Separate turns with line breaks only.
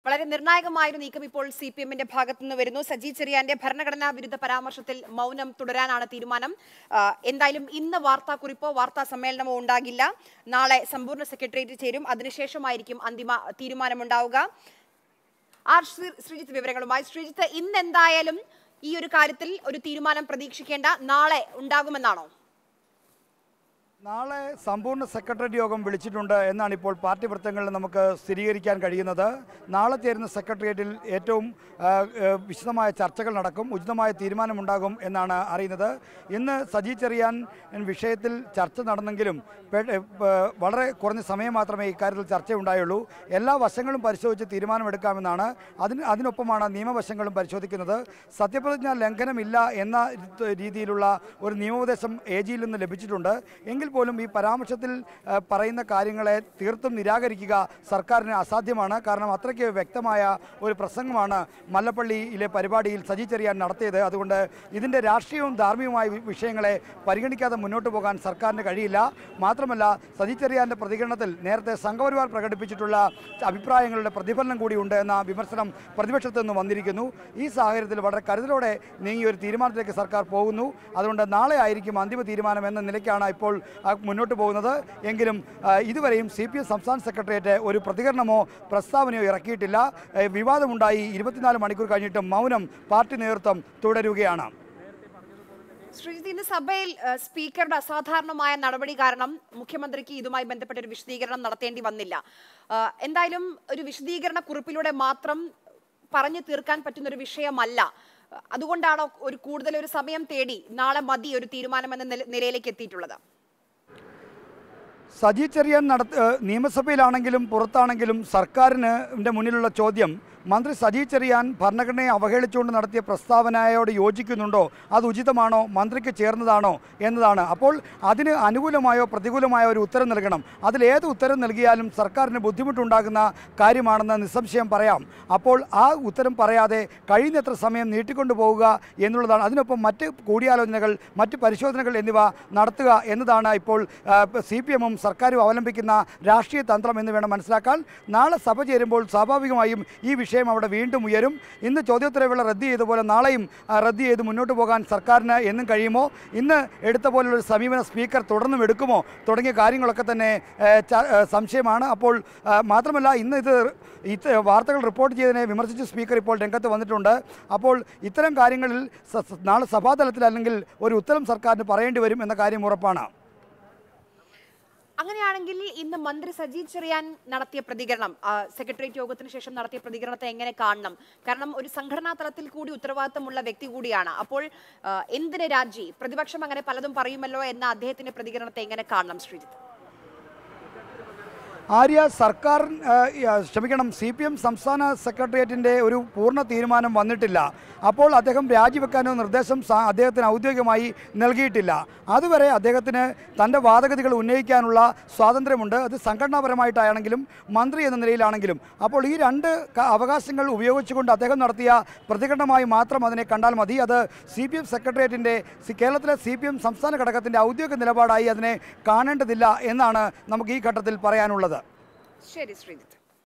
വളരെ നിർണായകമായ ഒരു നീക്കം ഇപ്പോൾ സി പി എമ്മിന്റെ ഭാഗത്തു നിന്ന് വരുന്നു സജി ചെറിയാന്റെ ഭരണഘടനാ വിരുദ്ധ പരാമർശത്തിൽ മൗനം തുടരാനാണ് തീരുമാനം ആ, എന്തായാലും ഇന്ന് വാർത്താക്കുറിപ്പോ വാർത്താ സമ്മേളനമോ ഉണ്ടാകില്ല നാളെ സമ്പൂർണ്ണ സെക്രട്ടേറിയറ്റ് ചേരും അതിനുശേഷമായിരിക്കും അന്തിമ തീരുമാനമുണ്ടാവുക ആർ ശ്രീ- ശ്രീജിത്ത് വിവരങ്ങളുമായി ശ്രീജിത്ത് ഇന്ന് എന്തായാലും ഈ ഒരു കാര്യത്തിൽ ഒരു തീരുമാനം പ്രതീക്ഷിക്കേണ്ട നാളെ ഉണ്ടാകുമെന്നാണോ
നാളെ സമ്പൂർണ്ണ സെക്രട്ടേറിയറ്റ് യോഗം വിളിച്ചിട്ടുണ്ട് എന്നാണ് ഇപ്പോൾ പാർട്ടി വൃത്തങ്ങളിൽ നമുക്ക് സ്ഥിരീകരിക്കാൻ കഴിയുന്നത് നാളെ ചേരുന്ന സെക്രട്ടേറിയറ്റിൽ ഏറ്റവും ആ, ആ, വിശദമായ ചർച്ചകൾ നടക്കും ഉചിതമായ തീരുമാനമുണ്ടാകും എന്നാണ് അറിയുന്നത് ഇന്ന് സജി ചെറിയാൻ വിഷയത്തിൽ ചർച്ച നടന്നെങ്കിലും പെ- പ- വളരെ കുറഞ്ഞ സമയം മാത്രമേ ഇക്കാര്യത്തിൽ ചർച്ചയുണ്ടായുള്ളൂ എല്ലാ വശങ്ങളും പരിശോധിച്ച് തീരുമാനമെടുക്കാമെന്നാണ് അതിന് അതിനൊപ്പമാണ് നിയമവശങ്ങളും പരിശോധിക്കുന്നത് സത്യപ്രതിജ്ഞാ ലംഘനമില്ല എന്ന രീതിയിലുള്ള ഒരു നിയമോപദേശം എ ജിയിൽ നിന്ന് ലഭിച്ചിട്ടുണ്ട് എങ്കിൽ പോലും ഈ പരാമർശത്തിൽ ആ, പറയുന്ന കാര്യങ്ങളെ തീർത്തും നിരാകരിക്കുക സർക്കാരിന് അസാധ്യമാണ് കാരണം അത്രയ്ക്ക് വ്യക്തമായ ഒരു പ്രസംഗമാണ് മല്ലപ്പള്ളിയിലെ പരിപാടിയിൽ സജി ചെറിയാൻ നടത്തിയത് അതുകൊണ്ട് ഇതിൻ്റെ രാഷ്ട്രീയവും ധാർമ്മികവുമായ വി- വിഷയങ്ങളെ പരിഗണിക്കാതെ മുന്നോട്ട് പോകാൻ സർക്കാരിന് കഴിയില്ല മാത്രമല്ല സജി ചെറിയാൻ്റെ പ്രതികരണത്തിൽ നേരത്തെ സംഘപരിവാർ പ്രകടിപ്പിച്ചിട്ടുള്ള അഭിപ്രായങ്ങളുടെ പ്രതിഫലനം കൂടിയുണ്ട് എന്ന വിമർശനം പ്രതിപക്ഷത്തു നിന്ന് വന്നിരിക്കുന്നു ഈ സാഹചര്യത്തിൽ വളരെ കരുതലോടെ നീങ്ങിയ ഒരു തീരുമാനത്തിലേക്ക് സർക്കാർ പോകുന്നു അതുകൊണ്ട് നാളെ ആയിരിക്കും അന്തിമ തീരുമാനം എന്ന നിലയ്ക്കാണ് ഇപ്പോൾ ആ, മുന്നോട്ട് പോകുന്നത് എങ്കിലും ആ, ഇതുവരെയും സി പി എം സംസ്ഥാന സെക്രട്ടേറിയറ്റ് ഒരു പ്രതികരണമോ പ്രസ്താവനയോ ഇറക്കിയിട്ടില്ല ഏ, വിവാദമുണ്ടായി ഇരുപത്തിനാല് മണിക്കൂർ കഴിഞ്ഞിട്ടും മൗനം പാർട്ടി നേതൃത്വം തുടരുകയാണ്
ശ്രീജിത്ത് ഇന്ന് സഭയിൽ ഏഹ്, സ്പീക്കറുടെ അസാധാരണമായ നടപടി കാരണം മുഖ്യമന്ത്രിക്ക് ഇതുമായി ബന്ധപ്പെട്ട ഒരു വിശദീകരണം നടത്തേണ്ടി വന്നില്ല ഏഹ്, എന്തായാലും ഒരു വിശദീകരണ കുറിപ്പിലൂടെ മാത്രം പറഞ്ഞു തീർക്കാൻ പറ്റുന്ന ഒരു വിഷയമല്ല ഏഹ്, അതുകൊണ്ടാണോ ഒരു കൂടുതൽ ഒരു സമയം തേടി നാളെ മതി ഒരു തീരുമാനം എന്ന നില- നിലയിലേക്ക് എത്തിയിട്ടുള്ളത്
സജി ചെറിയാൻ നടത്ത ഏഹ് നിയമസഭയിലാണെങ്കിലും പുറത്താണെങ്കിലും സർക്കാരിന് ന്റെ മുന്നിലുള്ള ചോദ്യം മന്ത്രി സജി ചെറിയാൻ ഭരണഘടനയെ അവഹേളിച്ചുകൊണ്ട് നടത്തിയ പ്രസ്താവനയോട് യോജിക്കുന്നുണ്ടോ അത് ഉചിതമാണോ മന്ത്രിക്ക് ചേർന്നതാണോ എന്നതാണ് അപ്പോൾ അതിന് അനുകൂലമായോ പ്രതികൂലമായോ ഒരു ഉത്തരം നൽകണം അതിലേത് ഉത്തരം നൽകിയാലും സർക്കാരിന് ബുദ്ധിമുട്ടുണ്ടാകുന്ന കാര്യമാണെന്ന് നിസ്സംശയം പറയാം അപ്പോൾ ആ ഉത്തരം പറയാതെ കഴിയുന്നത്ര സമയം നീട്ടിക്കൊണ്ടു പോവുക എന്നുള്ളതാണ് അതിനൊപ്പം മറ്റ് കൂടിയാലോചനകൾ മറ്റ് പരിശോധനകൾ എന്നിവ നടത്തുക എന്നതാണ് ഇപ്പോൾ സി പി എമ്മും സർക്കാരും അവലംബിക്കുന്ന രാഷ്ട്രീയ തന്ത്രം എന്ന് വേണം മനസ്സിലാക്കാൻ നാളെ സഭ ചേരുമ്പോൾ സ്വാഭാവികമായും ഈ വിഷയം അവിടെ വീണ്ടും ഉയരും ഇന്ന് ചോദ്യോത്തരവേള റദ്ദ് ചെയ്തപോലെ നാളെയും ആ, റദ്ദ് ചെയ്ത് മുന്നോട്ട് പോകാൻ സർക്കാരിന് എന്നും കഴിയുമോ ഇന്ന് എടുത്ത പോലുള്ള ഒരു സമീപനം സ്പീക്കർ തുടർന്നും എടുക്കുമോ തുടങ്ങിയ കാര്യങ്ങളൊക്കെ തന്നെ ഏ, ച- ഏ, സംശയമാണ് അപ്പോൾ ആ, മാത്രമല്ല ഇന്ന് ഇത് ഇത് വാർത്തകൾ റിപ്പോർട്ട് ചെയ്തതിനെ വിമർശിച്ച് സ്പീക്കർ ഇപ്പോൾ രംഗത്ത് വന്നിട്ടുണ്ട് അപ്പോൾ ഇത്തരം കാര്യങ്ങളിൽ സ- സ- നാളെ സഭാതലത്തിൽ അല്ലെങ്കിൽ ഒരു ഉത്തരം സർക്കാരിന് പറയേണ്ടി വരും എന്ന കാര്യം ഉറപ്പാണ്
അങ്ങനെയാണെങ്കിൽ ഇന്ന് മന്ത്രി സജി ചെറിയാൻ നടത്തിയ പ്രതികരണം ആ, സെക്രട്ടേറിയറ്റ് യോഗത്തിന് ശേഷം നടത്തിയ പ്രതികരണത്തെ എങ്ങനെ കാണണം കാരണം ഒരു സംഘടനാ തലത്തിൽ കൂടി ഉത്തരവാദിത്തമുള്ള വ്യക്തി കൂടിയാണ് അപ്പോൾ ആ, എന്തിന് രാജി പ്രതിപക്ഷം അങ്ങനെ പലതും പറയുമല്ലോ എന്ന അദ്ദേഹത്തിന്റെ പ്രതികരണത്തെ എങ്ങനെ കാണണം ശ്രീജിത്ത്
ആര്യ സർക്കാർ ആ, ആ, ക്ഷമിക്കണം സി പി എം സംസ്ഥാന സെക്രട്ടേറിയറ്റിൻ്റെ ഒരു പൂർണ്ണ തീരുമാനം വന്നിട്ടില്ല അപ്പോൾ അദ്ദേഹം രാജിവെക്കാനോ നിർദ്ദേശം സാ- അദ്ദേഹത്തിന് ഔദ്യോഗികമായി നൽകിയിട്ടില്ല അതുവരെ അദ്ദേഹത്തിന് തൻ്റെ വാദഗതികൾ ഉന്നയിക്കാനുള്ള സ്വാതന്ത്ര്യമുണ്ട് അത് സംഘടനാപരമായിട്ടാണെങ്കിലും മന്ത്രി എന്ന നിലയിലാണെങ്കിലും അപ്പോൾ ഈ രണ്ട് ക- അവകാശങ്ങൾ ഉപയോഗിച്ചുകൊണ്ട് അദ്ദേഹം നടത്തിയ പ്രതികരണമായി മാത്രം അതിനെ കണ്ടാൽ മതി അത് സി പി എം സെക്രട്ടേറിയറ്റിൻ്റെ കേരളത്തിലെ സി പി എം സംസ്ഥാന ഘടകത്തിൻ്റെ ഔദ്യോഗിക നിലപാടായി അതിനെ കാണേണ്ടതില്ല എന്നാണ് നമുക്ക് ഈ ഘട്ടത്തിൽ പറയാനുള്ളത്
ശരി ശ്രീജിത്ത്